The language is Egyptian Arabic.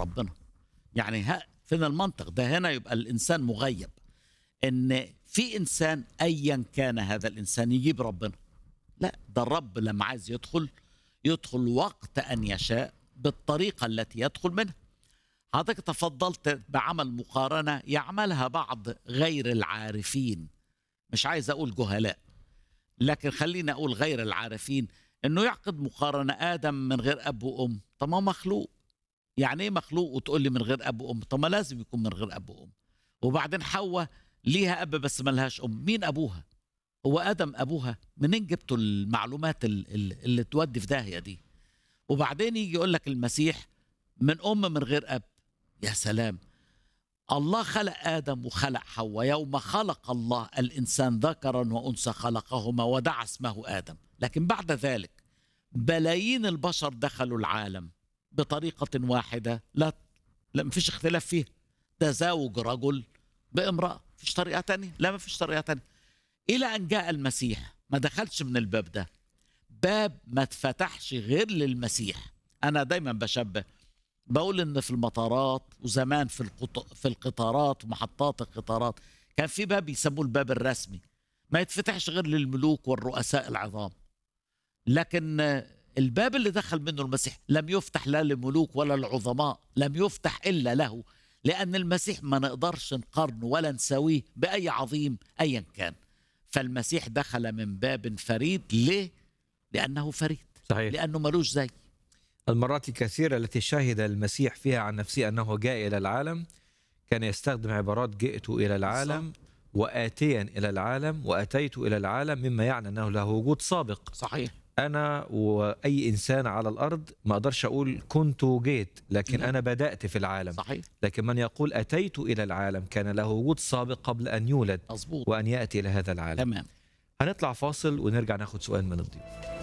ربنا يعني ها فين المنطق ده هنا يبقى الانسان مغيب ان في انسان ايا كان هذا الانسان يجيب ربنا لا ده الرب لما عايز يدخل يدخل وقت ان يشاء بالطريقه التي يدخل منها حضرتك تفضلت بعمل مقارنه يعملها بعض غير العارفين مش عايز اقول جهلاء لكن خليني اقول غير العارفين انه يعقد مقارنه ادم من غير اب وام طب ما هو مخلوق يعني ايه مخلوق وتقول لي من غير اب وام طب ما لازم يكون من غير اب وام وبعدين حواء ليها اب بس ما لهاش ام مين ابوها هو ادم ابوها منين جبتوا المعلومات ال- ال- اللي تودي في داهيه دي وبعدين يجي يقول لك المسيح من ام من غير اب يا سلام الله خلق ادم وخلق حواء يوم خلق الله الانسان ذكرا وانثى خلقهما ودعا اسمه ادم لكن بعد ذلك بلايين البشر دخلوا العالم بطريقه واحده لا لا مفيش اختلاف فيها تزاوج رجل بامراه مفيش طريقه تانية لا مفيش طريقه تانية الى ان جاء المسيح ما دخلش من الباب ده باب ما اتفتحش غير للمسيح انا دايما بشبه بقول ان في المطارات وزمان في القط... في القطارات ومحطات القطارات كان في باب يسموه الباب الرسمي ما يتفتحش غير للملوك والرؤساء العظام لكن آه، الباب اللي دخل منه المسيح لم يفتح لا لملوك ولا العظماء لم يفتح الا له لان المسيح ما نقدرش نقارنه ولا نساويه باي عظيم ايا كان فالمسيح دخل من باب فريد ليه لانه فريد صحيح لانه ملوش زي المرات الكثيرة التي شهد المسيح فيها عن نفسه أنه جاء إلى العالم كان يستخدم عبارات جئت إلى العالم وآتيا إلى العالم وأتيت إلى العالم مما يعني أنه له وجود سابق صحيح أنا وأي إنسان على الأرض ما أقدرش أقول كنت جيت لكن نعم. أنا بدأت في العالم صحيح لكن من يقول أتيت إلى العالم كان له وجود سابق قبل أن يولد مظبوط وأن يأتي إلى هذا العالم تمام هنطلع فاصل ونرجع ناخد سؤال من الضيوف